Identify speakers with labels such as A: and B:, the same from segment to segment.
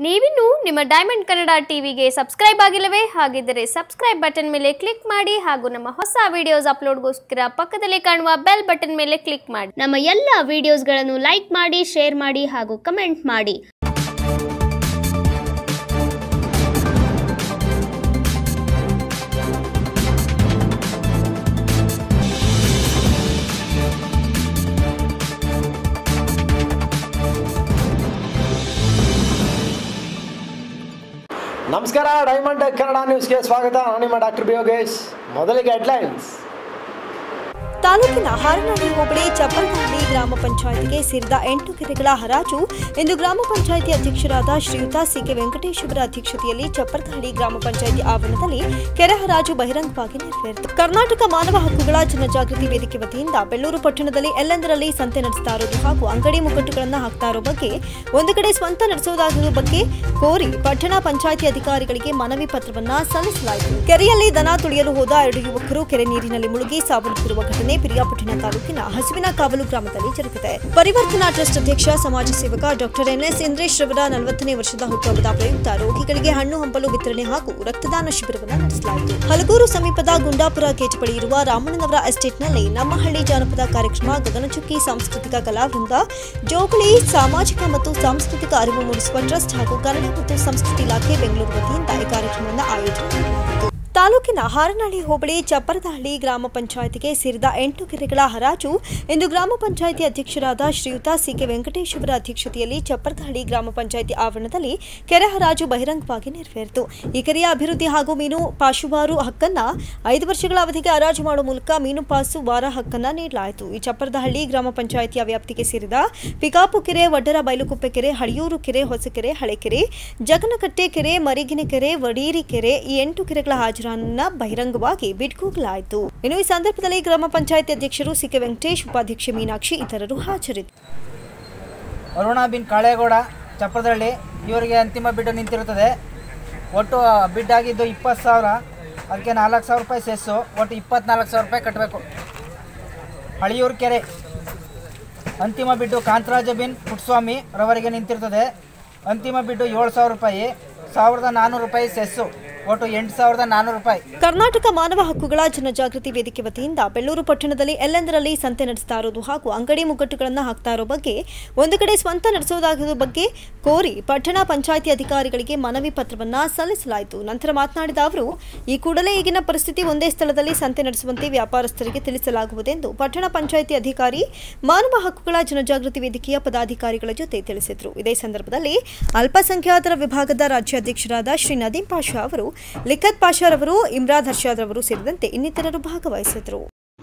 A: ನೀವಿನ್ನು ನಿಮ್ಮ ಡೈಮಂಡ್ ಕನ್ನಡ ಟಿವಿಗೆ ಸಬ್ಸ್ಕ್ರೈಬ್ ಆಗಿಲ್ಲವೇ ಹಾಗಿದ್ದರೆ ಸಬ್ಸ್ಕ್ರೈಬ್ ಬಟನ್ ಮೇಲೆ ಕ್ಲಿಕ್ ಮಾಡಿ ಹಾಗೂ ನಮ್ಮ ಹೊಸ ವಿಡಿಯೋಸ್ ಅಪ್ಲೋಡ್ಗೋಸ್ಕರ ಪಕ್ಕದಲ್ಲಿ ಕಾಣುವ ಬೆಲ್ ಬಟನ್ ಮೇಲೆ ಕ್ಲಿಕ್ ಮಾಡಿ ನಮ್ಮ ಎಲ್ಲ ವಿಡಿಯೋಸ್ಗಳನ್ನು ಲೈಕ್ ಮಾಡಿ ಶೇರ್ ಮಾಡಿ ಹಾಗೂ ಕಮೆಂಟ್ ಮಾಡಿ
B: ನಮಸ್ಕಾರ ಡೈಮಂಡ್ ಕನ್ನಡ ನ್ಯೂಸ್ಗೆ ಸ್ವಾಗತ ನಾನು ನಿಮ್ಮ ಡಾಕ್ಟರ್ ಬಿ ಯೋಗೇಶ್ ಮೊದಲಿಗೆ ಹೆಡ್ಲೈನ್ಸ್
C: ತಾಲೂಕಿನ ಹಾರನಹಳ್ಳಿ ಹೋಬಳಿ ಚಪ್ಪರನಹಳ್ಳಿ ಗ್ರಾಮ ಪಂಚಾಯತಿಗೆ ಸೇರಿದ ಎಂಟು ಕೆರೆಗಳ ಹರಾಜು ಇಂದು ಗ್ರಾಮ ಪಂಚಾಯಿತಿ ಅಧ್ಯಕ್ಷರಾದ ಶ್ರೀಯುತ ಸಿಕೆ ವೆಂಕಟೇಶ್ ಅವರ ಅಧ್ಯಕ್ಷತೆಯಲ್ಲಿ ಚಪ್ಪರನಹಳ್ಳಿ ಗ್ರಾಮ ಪಂಚಾಯಿತಿ ಆವರಣದಲ್ಲಿ ಕೆರೆ ಹರಾಜು ಬಹಿರಂಗವಾಗಿ ನೆರವೇರಿತು ಕರ್ನಾಟಕ ಮಾನವ ಹಕ್ಕುಗಳ ಜನಜಾಗೃತಿ ವೇದಿಕೆ ವತಿಯಿಂದ ಬೆಳ್ಳೂರು ಪಟ್ಟಣದಲ್ಲಿ ಎಲ್ಲೆಂದರಲ್ಲಿ ಸಂತೆ ನಡೆಸ್ತಾ ಇರೋದು ಹಾಗೂ ಅಂಗಡಿ ಮುಗ್ಗಟ್ಟುಗಳನ್ನು ಹಾಕ್ತಾ ಇರೋ ಬಗ್ಗೆ ಒಂದು ಕಡೆ ಸ್ವಂತ ನಡೆಸುವುದಾಗಿರುವ ಬಗ್ಗೆ ಕೋರಿ ಪಟ್ಟಣ ಪಂಚಾಯಿತಿ ಅಧಿಕಾರಿಗಳಿಗೆ ಮನವಿ ಪತ್ರವನ್ನ ಸಲ್ಲಿಸಲಾಯಿತು ಕೆರೆಯಲ್ಲಿ ದನ ತುಳಿಯಲು ಹೋದ ಎರಡು ಯುವಕರು ಕೆರೆ ನೀರಿನಲ್ಲಿ ಮುಳುಗಿ ಸಾವನ್ನಪ್ಪಿರುವ ಘಟನೆ ಪಿರಿಯಾಪಟ್ಟಣ ತಾಲೂಕಿನ ಹಸುವಿನ ಕಾವಲು ಗ್ರಾಮದಲ್ಲಿ ಜರುಗಿದೆ ಪರಿವರ್ತನಾ ಟ್ರಸ್ಟ್ ಅಧ್ಯಕ್ಷ ಸಮಾಜ ಸೇವಕ ಡಾಕ್ಟರ್ ಎನ್ಎಸ್ ಇಂದ್ರೇಶ್ ರವರ ನಲವತ್ತನೇ ವರ್ಷದ ಹುಟ್ಟುಹಬ್ಬದ ಪ್ರಯುಕ್ತ ರೋಗಿಗಳಿಗೆ ಹಣ್ಣು ಹಂಪಲು ವಿತರಣೆ ಹಾಗೂ ರಕ್ತದಾನ ಶಿಬಿರವನ್ನು ನಡೆಸಲಾಯಿತು ಹಲಗೂರು ಸಮೀಪದ ಗುಂಡಾಪುರ ಗೇಟ್ ಬಳಿ ಇರುವ ರಾಮಣ್ಣನವರ ಎಸ್ಟೇಟ್ನಲ್ಲಿ ನಮ್ಮ ಹಳ್ಳಿ ಜಾನಪದ ಕಾರ್ಯಕ್ರಮ ಗಗನಚುಕ್ಕಿ ಸಾಂಸ್ಕೃತಿಕ ಕಲಾವೃಂದ ಜೋಗುಳಿ ಸಾಮಾಜಿಕ ಮತ್ತು ಸಾಂಸ್ಕೃತಿಕ ಅರಿವು ಮೂಡಿಸುವ ಟ್ರಸ್ಟ್ ಹಾಗೂ ಕನ್ನಡ ಮತ್ತು ಸಂಸ್ಕೃತಿ ಇಲಾಖೆ ಬೆಂಗಳೂರು ವತಿಯಿಂದ ಈ ಕಾರ್ಯಕ್ರಮವನ್ನು ಆಯೋಜನೆ ಮಾಡಲಾಗಿತ್ತು ತಾಲೂಕಿನ ಹಾರನಹಳ್ಳಿ ಹೋಬಳಿ ಚಪ್ಪರದಹಳ್ಳಿ ಗ್ರಾಮ ಪಂಚಾಯತಿಗೆ ಸೇರಿದ ಎಂಟು ಕೆರೆಗಳ ಹರಾಜು ಇಂದು ಗ್ರಾಮ ಪಂಚಾಯಿತಿ ಅಧ್ಯಕ್ಷರಾದ ಶ್ರೀಯುತ ಸಿಕೆ ವೆಂಕಟೇಶ್ ಅವರ ಅಧ್ಯಕ್ಷತೆಯಲ್ಲಿ ಚಪ್ಪರದಹಳ್ಳಿ ಗ್ರಾಮ ಪಂಚಾಯಿತಿ ಆವರಣದಲ್ಲಿ ಕೆರೆ ಹರಾಜು ಬಹಿರಂಗವಾಗಿ ನೆರವೇರಿತು ಈ ಕೆರೆಯ ಅಭಿವೃದ್ಧಿ ಹಾಗೂ ಮೀನು ಪಾಶುವಾರು ಹಕ್ಕನ್ನ ಐದು ವರ್ಷಗಳ ಅವಧಿಗೆ ಹರಾಜು ಮಾಡುವ ಮೂಲಕ ಮೀನು ಪಾಸು ವಾರ ಹಕ್ಕನ್ನ ನೀಡಲಾಯಿತು ಈ ಚಪ್ಪರದಹಳ್ಳಿ ಗ್ರಾಮ ಪಂಚಾಯಿತಿಯ ವ್ಯಾಪ್ತಿಗೆ ಸೇರಿದ ಪಿಕಾಪು ಕೆರೆ ವಡ್ಡರ ಬೈಲುಕುಪ್ಪೆ ಕೆರೆ ಹಳಿಯೂರು ಕೆರೆ ಹೊಸಕೆರೆ ಹಳೆಕೆರೆ ಜಗನಕಟ್ಟೆ ಕೆರೆ ಮರಿಗಿನ ಕೆರೆ ವಡೀರಿ ಕೆರೆ ಈ ಎಂಟು ಕೆರೆಗಳ ಹಾಜರನ್ನ ಬಹಿರಂಗವಾಗಿ ಬಿಟ್ಕೋಗಲಾಯಿತು ಇನ್ನು ಈ ಸಂದರ್ಭದಲ್ಲಿ ಗ್ರಾಮ ಪಂಚಾಯಿತಿ ಅಧ್ಯಕ್ಷರು ಸಿಕೆ ವೆಂಕಟೇಶ್ ಉಪಾಧ್ಯಕ್ಷೆ ಮೀನಾಕ್ಷಿ ಇತರರು ಹಾಜರಿದ್ದರು
D: ಅರುಣ ಬಿನ್ ಕಾಳೇಗೌಡ ಚಪ್ರದಳ್ಳಿ ಇವರಿಗೆ ಅಂತಿಮ ಬಿಡ್ ನಿಂತಿರುತ್ತದೆ ಒಟ್ಟು ಬಿಡ್ ಆಗಿದ್ದು ಇಪ್ಪತ್ತು ಸಾವಿರ ಅದಕ್ಕೆ ನಾಲ್ಕು ಸಾವಿರ ರೂಪಾಯಿ ಸೆಸ್ಸು ಒಟ್ಟು ಇಪ್ಪತ್ನಾಲ್ಕು ಸಾವಿರ ರೂಪಾಯಿ ಕಟ್ಟಬೇಕು ಹಳಿಯೂರು ಕೆರೆ ಅಂತಿಮ ಬಿಡ್ಡು ಕಾಂತರಾಜ ಬಿನ್ ಪುಟ್ಟಸ್ವಾಮಿ ರವರಿಗೆ ನಿಂತಿರ್ತದೆ ಅಂತಿಮ ಬಿಡ್ಡು ಏಳು ಸಾವಿರ ರೂಪಾಯಿ ಸಾವಿರದ ನಾನ್ನೂರು ರೂಪಾಯಿ ಸೆಸ್ಸು ಒಟ್ಟು ಎಂಟು ಸಾವಿರದ ನಾನ್ನೂರು ರೂಪಾಯಿ
C: ಕರ್ನಾಟಕ ಮಾನವ ಹಕ್ಕುಗಳ ಜನಜಾಗೃತಿ ವೇದಿಕೆ ವತಿಯಿಂದ ಬೆಳ್ಳೂರು ಪಟ್ಟಣದಲ್ಲಿ ಎಲ್ಲೆಂದರಲ್ಲಿ ಸಂತೆ ನಡೆಸ್ತಾ ಇರೋದು ಹಾಗೂ ಅಂಗಡಿ ಮುಗ್ಗಟ್ಟುಗಳನ್ನು ಹಾಕ್ತಾ ಇರೋ ಬಗ್ಗೆ ಒಂದು ಕಡೆ ಸ್ವಂತ ನಡೆಸುವುದಾಗಿರುವ ಬಗ್ಗೆ ಕೋರಿ ಪಟ್ಟಣ ಪಂಚಾಯಿತಿ ಅಧಿಕಾರಿಗಳಿಗೆ ಮನವಿ ಪತ್ರವನ್ನ ಸಲ್ಲಿಸಲಾಯಿತು ನಂತರ ಮಾತನಾಡಿದ ಅವರು ಈ ಕೂಡಲೇ ಈಗಿನ ಪರಿಸ್ಥಿತಿ ಒಂದೇ ಸ್ಥಳದಲ್ಲಿ ಸಂತೆ ನಡೆಸುವಂತೆ ವ್ಯಾಪಾರಸ್ಥರಿಗೆ ತಿಳಿಸಲಾಗುವುದೆಂದು ಪಟ್ಟಣ ಪಂಚಾಯಿತಿ ಅಧಿಕಾರಿ ಮಾನವ ಹಕ್ಕುಗಳ ಜನಜಾಗೃತಿ ವೇದಿಕೆಯ ಪದಾಧಿಕಾರಿಗಳ ಜೊತೆ ತಿಳಿಸಿದರು ಇದೇ ಸಂದರ್ಭದಲ್ಲಿ ಅಲ್ಪಸಂಖ್ಯಾತರ ವಿಭಾಗದ ರಾಜ್ಯಾಧ್ಯಕ್ಷರಾದ ಶ್ರೀ ನದೀಂ ಪಾಷಾ ಅವರು ಲಿಖತ್ ಪಾಷಾರವರು ಇಮ್ರಾದ್ ಹರ್ಷಾದ್ರವರು ಸೇರಿದಂತೆ ಇನ್ನಿತರರು ಭಾಗವಹಿಸಿದರು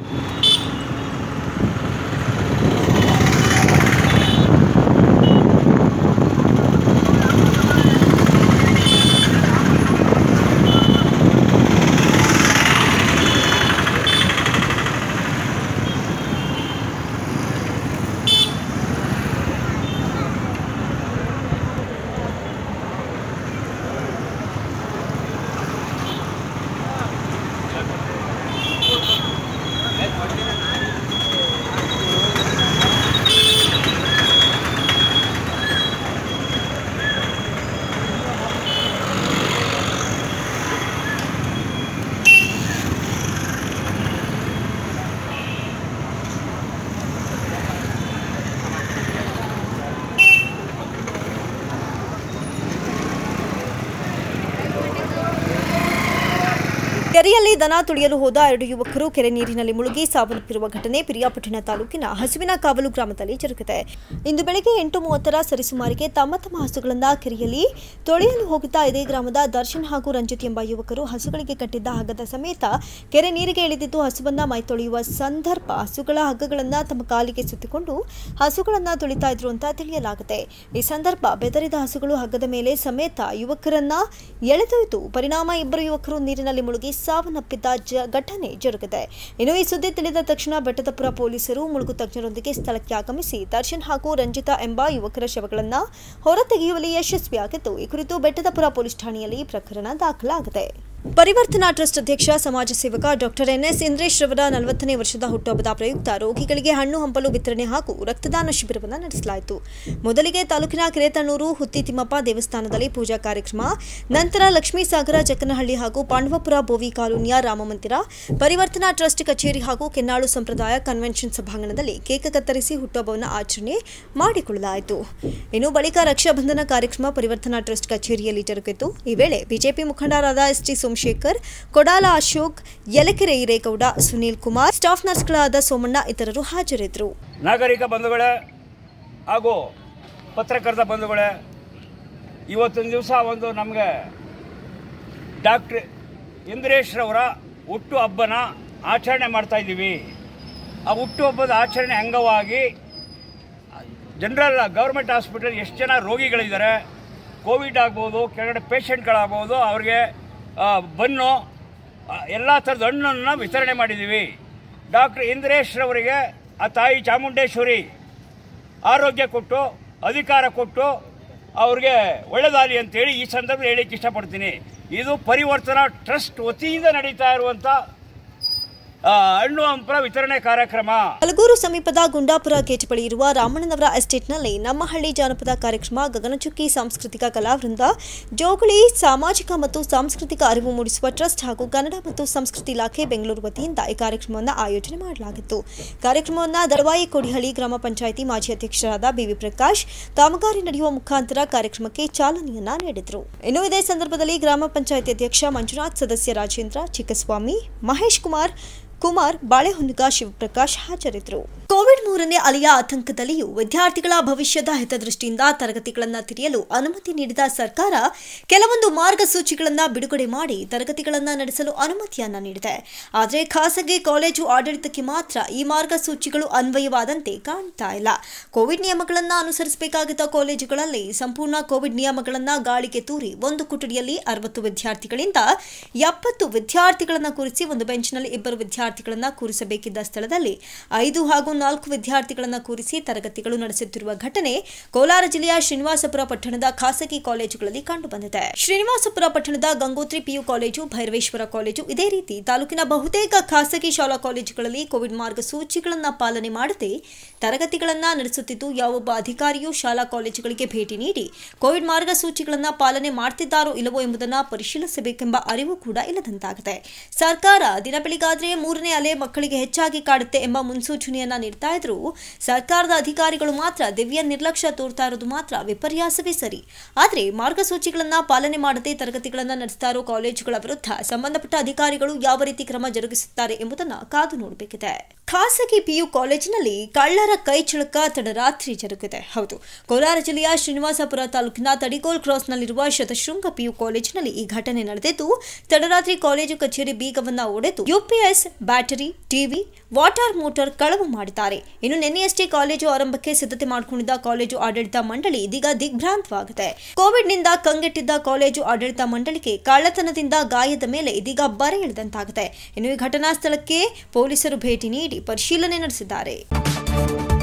C: ಕೆರೆಯಲ್ಲಿ ದನ ತುಳಿಯಲು ಹೋದ ಎರಡು ಯುವಕರು ಕೆರೆ ನೀರಿನಲ್ಲಿ ಮುಳುಗಿ ಸಾವನ್ನಪ್ಪಿರುವ ಘಟನೆ ಪಿರಿಯಾಪಟ್ಟಣ ತಾಲೂಕಿನ ಹಸುವಿನ ಕಾವಲು ಗ್ರಾಮದಲ್ಲಿ ಜರುಗಿದೆ ಇಂದು ಬೆಳಗ್ಗೆ ಎಂಟು ಮೂವತ್ತರ ಸರಿಸುಮಾರಿಗೆ ತಮ್ಮ ತಮ್ಮ ಹಸುಗಳನ್ನ ಕೆರೆಯಲ್ಲಿ ತೊಳೆಯಲು ಹೋಗುತ್ತಾ ಇದೇ ಗ್ರಾಮದ ದರ್ಶನ್ ಹಾಗೂ ರಂಜಿತ್ ಎಂಬ ಯುವಕರು ಹಸುಗಳಿಗೆ ಕಟ್ಟಿದ್ದ ಹಗ್ಗದ ಸಮೇತ ಕೆರೆ ನೀರಿಗೆ ಇಳಿದಿದ್ದು ಹಸುವನ್ನ ಮೈ ತೊಳೆಯುವ ಸಂದರ್ಭ ಹಸುಗಳ ಹಗ್ಗಗಳನ್ನ ತಮ್ಮ ಕಾಲಿಗೆ ಸುತ್ತಿಕೊಂಡು ಹಸುಗಳನ್ನ ತುಳಿತಾ ಇದ್ರು ಅಂತ ತಿಳಿಯಲಾಗಿದೆ ಈ ಸಂದರ್ಭ ಬೆದರಿದ ಹಸುಗಳು ಹಗ್ಗದ ಮೇಲೆ ಸಮೇತ ಯುವಕರನ್ನ ಎಳೆದೊಯ್ದು ಪರಿಣಾಮ ಇಬ್ಬರು ಯುವಕರು ನೀರಿನಲ್ಲಿ ಮುಳುಗಿ ಸಾವನ್ನಪ್ಪಿದ್ದ ಜ ಘಟನೆ ಜರುಗಿದೆ ಇನ್ನು ಈ ಸುದ್ದಿ ತಿಳಿದ ತಕ್ಷಣ ಬೆಟ್ಟದಪುರ ಪೊಲೀಸರು ಮುಳುಗು ತಜ್ಞರೊಂದಿಗೆ ಸ್ಥಳಕ್ಕೆ ಆಗಮಿಸಿ ದರ್ಶನ್ ಹಾಗೂ ರಂಜಿತಾ ಎಂಬ ಯುವಕರ ಶವಗಳನ್ನ ಹೊರತೆಗೆಯುವಲ್ಲಿ ಯಶಸ್ವಿಯಾಗಿದ್ದು ಈ ಕುರಿತು ಬೆಟ್ಟದಪುರ ಪೊಲೀಸ್ ಠಾಣೆಯಲ್ಲಿ ಪ್ರಕರಣ ದಾಖಲಾಗಿದೆ ಪರಿವರ್ತನಾ ಟ್ರಸ್ಟ್ ಅಧ್ಯಕ್ಷ ಸಮಾಜ ಸೇವಕ ಡಾಕ್ಟರ್ ಎನ್ಎಸ್ ಇಂದ್ರೇಶ್ ರವರ ನಲವತ್ತನೇ ವರ್ಷದ ಹುಟ್ಟುಹಬ್ಬದ ಪ್ರಯುಕ್ತ ರೋಗಿಗಳಿಗೆ ಹಣ್ಣು ಹಂಪಲು ವಿತರಣೆ ಹಾಗೂ ರಕ್ತದಾನ ಶಿಬಿರವನ್ನು ನಡೆಸಲಾಯಿತು ಮೊದಲಿಗೆ ತಾಲೂಕಿನ ಕೆರೆತಣ್ಣೂರು ಹುತ್ತಿ ತಿಮ್ಮಪ್ಪ ದೇವಸ್ಥಾನದಲ್ಲಿ ಪೂಜಾ ಕಾರ್ಯಕ್ರಮ ನಂತರ ಲಕ್ಷ್ಮೀಸಾಗರ ಜಕ್ಕನಹಳ್ಳಿ ಹಾಗೂ ಪಾಂಡವಪುರ ಬೋವಿ ಕಾಲೋನಿಯ ರಾಮಮಂದಿರ ಪರಿವರ್ತನಾ ಟ್ರಸ್ಟ್ ಕಚೇರಿ ಹಾಗೂ ಕೆನ್ನಾಳು ಸಂಪ್ರದಾಯ ಕನ್ವೆನ್ಷನ್ ಸಭಾಂಗಣದಲ್ಲಿ ಕೇಕ್ ಕತ್ತರಿಸಿ ಹುಟ್ಟುಹಬ್ಬವನ್ನು ಆಚರಣೆ ಮಾಡಿಕೊಳ್ಳಲಾಯಿತು ಇನ್ನು ಬಳಿಕ ರಕ್ಷಾಬಂಧನ ಕಾರ್ಯಕ್ರಮ ಪರಿವರ್ತನಾ ಟ್ರಸ್ಟ್ ಕಚೇರಿಯಲ್ಲಿ ಜರುಗಿತು ಈ ವೇಳೆ ಬಿಜೆಪಿ ಮುಖಂಡರಾದ S T Somashekar Kodala Ashok Yalakere Hiregowda Sunil Kumar staff ನರ್ಸ್ಗಳಾದ ಸೋಮಣ್ಣ ಇತರರು ಹಾಜರಿದ್ದರು
E: ನಾಗರಿಕ ಬಂಧುಗಳೇ ಹಾಗೂ ಪತ್ರಕರ್ತ ಬಂಧುಗಳೇ ಇವತ್ತಿನ ದಿವಸ ಒಂದು ನಮಗೆ ಡಾಕ್ಟ್ರ್ ಇಂದ್ರೇಶ್ರವರ ಹುಟ್ಟು ಹಬ್ಬನ ಆಚರಣೆ ಮಾಡ್ತಾ ಇದ್ದೀವಿ ಆ ಹುಟ್ಟು ಹಬ್ಬದ ಆಚರಣೆ ಅಂಗವಾಗಿ ಜನರಲ್ ಗೌರ್ಮೆಂಟ್ ಹಾಸ್ಪಿಟಲ್ ಎಷ್ಟು ಜನ ರೋಗಿಗಳಿದ್ದಾರೆ ಕೋವಿಡ್ ಆಗ್ಬೋದು ಕೆಳಗಡೆ ಪೇಷಂಟ್ಗಳಾಗ್ಬೋದು ಅವ್ರಿಗೆ ಆ, ಬನ್ನು ಎಲ್ಲ ಥರದ ಹಣ್ಣನ್ನು ವಿತರಣೆ ಮಾಡಿದ್ದೀವಿ ಡಾಕ್ಟರ್ ಇಂದ್ರೇಶ್ರವರಿಗೆ ಆ ತಾಯಿ ಚಾಮುಂಡೇಶ್ವರಿ ಆರೋಗ್ಯ ಕೊಟ್ಟು ಅಧಿಕಾರ ಕೊಟ್ಟು ಅವ್ರಿಗೆ ಒಳ್ಳೆದಾಗಲಿ ಅಂತೇಳಿ ಈ ಸಂದರ್ಭದಲ್ಲಿ ಹೇಳಕ್ಕೆ ಇಷ್ಟಪಡ್ತೀನಿ ಇದು ಪರಿವರ್ತನಾ ಟ್ರಸ್ಟ್ ವತಿಯಿಂದ ನಡೀತಾ ಇರುವಂಥ ಆ, ಹಣ್ಣು ಹಂಪಲ ವಿತರಣೆ ಕಾರ್ಯಕ್ರಮ
C: ಹಲಗೂರು ಸಮೀಪದ ಗುಂಡಾಪುರ ಗೇಟ್ ಬಳಿ ಇರುವ ರಾಮಣ್ಣನವರ ಎಸ್ಟೇಟ್ನಲ್ಲಿ ನಮ್ಮ ಹಳ್ಳಿ ಜಾನಪದ ಕಾರ್ಯಕ್ರಮ ಗಗನಚುಕ್ಕಿ ಸಾಂಸ್ಕೃತಿಕ ಕಲಾವೃಂದ ಜೋಗುಳಿ ಸಾಮಾಜಿಕ ಮತ್ತು ಸಾಂಸ್ಕೃತಿಕ ಅರಿವು ಮೂಡಿಸುವ ಟ್ರಸ್ಟ್ ಹಾಗೂ ಕನ್ನಡ ಮತ್ತು ಸಂಸ್ಕೃತಿ ಇಲಾಖೆ ಬೆಂಗಳೂರು ವತಿಯಿಂದ ಈ ಕಾರ್ಯಕ್ರಮವನ್ನು ಆಯೋಜನೆ ಮಾಡಲಾಗಿತ್ತು ಕಾರ್ಯಕ್ರಮವನ್ನು ದಳವಾಯಿ ಕೊಡಿಹಳ್ಳಿ ಗ್ರಾಮ ಪಂಚಾಯಿತಿ ಮಾಜಿ ಅಧ್ಯಕ್ಷರಾದ ಬಿವಿ ಪ್ರಕಾಶ್ ಕಾಮಗಾರಿ ನಡೆಯುವ ಮುಖಾಂತರ ಕಾರ್ಯಕ್ರಮಕ್ಕೆ ಚಾಲನೆಯನ್ನ ನೀಡಿದರು ಇನ್ನು ಇದೇ ಸಂದರ್ಭದಲ್ಲಿ ಗ್ರಾಮ ಪಂಚಾಯಿತಿ ಅಧ್ಯಕ್ಷ ಮಂಜುನಾಥ್ ಸದಸ್ಯ ರಾಜೇಂದ್ರ ಚಿಕ್ಕಸ್ವಾಮಿ ಮಹೇಶ್ ಕುಮಾರ್ ಕುಮಾರ್ ಬಾಳೆಹೊನ್ನಿಗ ಶಿವಪ್ರಕಾಶ್ ಹಾಜರಿದ್ದರು ಕೋವಿಡ್ ಮೂರನೇ ಅಲೆಯ ಆತಂಕದಲ್ಲಿಯೂ ವಿದ್ಯಾರ್ಥಿಗಳ ಭವಿಷ್ಯದ ಹಿತದೃಷ್ಟಿಯಿಂದ ತರಗತಿಗಳನ್ನು ತೆರೆಯಲು ಅನುಮತಿ ನೀಡಿದ ಸರ್ಕಾರ ಕೆಲವೊಂದು ಮಾರ್ಗಸೂಚಿಗಳನ್ನು ಬಿಡುಗಡೆ ಮಾಡಿ ತರಗತಿಗಳನ್ನು ನಡೆಸಲು ಅನುಮತಿಯನ್ನ ನೀಡಿದೆ ಆದರೆ ಖಾಸಗಿ ಕಾಲೇಜು ಆಡಳಿತಕ್ಕೆ ಮಾತ್ರ ಈ ಮಾರ್ಗಸೂಚಿಗಳು ಅನ್ವಯವಾದಂತೆ ಕಾಣ್ತಾ ಇಲ್ಲ ಕೋವಿಡ್ ನಿಯಮಗಳನ್ನು ಅನುಸರಿಸಬೇಕಾಗಿದ್ದ ಕಾಲೇಜುಗಳಲ್ಲಿ ಸಂಪೂರ್ಣ ಕೋವಿಡ್ ನಿಯಮಗಳನ್ನು ಗಾಳಿಗೆ ತೂರಿ ಒಂದು ಕೊಠಡಿಯಲ್ಲಿ ಅರವತ್ತು ವಿದ್ಯಾರ್ಥಿಗಳಿಂದ ಎಪ್ಪತ್ತು ವಿದ್ಯಾರ್ಥಿಗಳನ್ನು ಕೂರಿಸಿ ಒಂದು ಬೆಂಚ್ನಲ್ಲಿ ಇಬ್ಬರು ವಿದ್ಯಾರ್ಥಿಗಳನ್ನು ಕೂರಿಸಬೇಕಿದ್ದ ಸ್ಥಳದಲ್ಲಿ ಐದು ಹಾಗೂ ನಾಲ್ಕು ವಿದ್ಯಾರ್ಥಿಗಳನ್ನು ಕೂರಿಸಿ ತರಗತಿಗಳು ನಡೆಸುತ್ತಿರುವ ಘಟನೆ ಕೋಲಾರ ಜಿಲ್ಲೆಯ ಶ್ರೀನಿವಾಸಪುರ ಪಟ್ಟಣದ ಖಾಸಗಿ ಕಾಲೇಜುಗಳಲ್ಲಿ ಕಂಡುಬಂದಿದೆ ಶ್ರೀನಿವಾಸಪುರ ಪಟ್ಟಣದ Gangotri PU college Bhairaveshwara college ಇದೇ ರೀತಿ ತಾಲೂಕಿನ ಬಹುತೇಕ ಖಾಸಗಿ ಶಾಲಾ ಕಾಲೇಜುಗಳಲ್ಲಿ ಕೋವಿಡ್ ಮಾರ್ಗಸೂಚಿಗಳನ್ನು ಪಾಲನೆ ಮಾಡದೆ ತರಗತಿಗಳನ್ನು ನಡೆಸುತ್ತಿದ್ದು ಯಾವೊಬ್ಬ ಅಧಿಕಾರಿಯೂ ಶಾಲಾ ಕಾಲೇಜುಗಳಿಗೆ ಭೇಟಿ ನೀಡಿ ಕೋವಿಡ್ ಮಾರ್ಗಸೂಚಿಗಳನ್ನು ಪಾಲನೆ ಮಾಡ್ತಿದ್ದಾರೋ ಇಲ್ಲವೋ ಎಂಬುದನ್ನು ಪರಿಶೀಲಿಸಬೇಕೆಂಬ ಅರಿವು ಕೂಡ ಇಲ್ಲದಂತಾಗಿದೆ ಸರ್ಕಾರ ದಿನ ಬೆಳಿಗಾದ್ರೆ ಮೂರನೇ ಅಲೆ ಮಕ್ಕಳಿಗೆ ಹೆಚ್ಚಾಗಿ ಕಾಡುತ್ತೆ ಎಂಬ ಮುನ್ಸೂಚನೆಯನ್ನ ನೀಡ್ತಾ ಇದ್ರು ಸರ್ಕಾರದ ಅಧಿಕಾರಿಗಳು ಮಾತ್ರ ದಿವ್ಯ ನಿರ್ಲಕ್ಷ್ಯ ತೋರ್ತಾ ಇರೋದು ಮಾತ್ರ ವಿಪರ್ಯಾಸವೇ ಸರಿ ಆದರೆ ಮಾರ್ಗಸೂಚಿಗಳನ್ನ ಪಾಲನೆ ಮಾಡದೆ ತರಗತಿಗಳನ್ನ ನಡೆಸ್ತಾ ಇರೋ ಕಾಲೇಜುಗಳ ವಿರುದ್ಧ ಸಂಬಂಧಪಟ್ಟ ಅಧಿಕಾರಿಗಳು ಯಾವ ರೀತಿ ಕ್ರಮ ಜರುಗಿಸುತ್ತಾರೆ ಎಂಬುದನ್ನ ಕಾದು ನೋಡಬೇಕಿದೆ ಖಾಸಗಿ ಪಿಯು ಕಾಲೇಜಿನಲ್ಲಿ ಕಳ್ಳರ ಕೈಚಳಕ ತಡರಾತ್ರಿ ಜರುಗಿದೆ ಹೌದು ಕೋಲಾರ ಜಿಲ್ಲೆಯ ಶ್ರೀನಿವಾಸಪುರ ತಾಲೂಕಿನ ತಡಿಗೋಲ್ ಕ್ರಾಸ್ನಲ್ಲಿರುವ ಶತಶೃಂಗ ಪಿಯು ಕಾಲೇಜಿನಲ್ಲಿ ಈ ಘಟನೆ ನಡೆದಿದ್ದು ತಡರಾತ್ರಿ ಕಾಲೇಜು ಕಚೇರಿ ಬೀಗವನ್ನ ಒಡೆದು UPS battery TV water motor ಕಳವು ಮಾಡಿದ್ದಾರೆ ಇನ್ನು ನಿನ್ನೆಯಷ್ಟೇ ಕಾಲೇಜು ಆರಂಭಕ್ಕೆ ಸಿದ್ಧತೆ ಮಾಡಿಕೊಂಡಿದ್ದ ಕಾಲೇಜು ಆಡಳಿತ ಮಂಡಳಿ ಇದೀಗ ದಿಗ್ಭ್ರಾಂತವಾಗಿದೆ ಕೋವಿಡ್ನಿಂದ ಕಂಗೆಟ್ಟಿದ್ದ ಕಾಲೇಜು ಆಡಳಿತ ಮಂಡಳಿಗೆ ಕಳ್ಳತನದಿಂದ ಗಾಯದ ಮೇಲೆ ಇದೀಗ ಬರೆ ಎಳೆದಂತಾಗಿದೆ ಇನ್ನು ಈ ಘಟನಾ ಸ್ಥಳಕ್ಕೆ ಪೊಲೀಸರು ಭೇಟಿ ನೀಡಿ ಪರಿಶೀಲನೆ ನಡೆಸಿದ್ದಾರೆ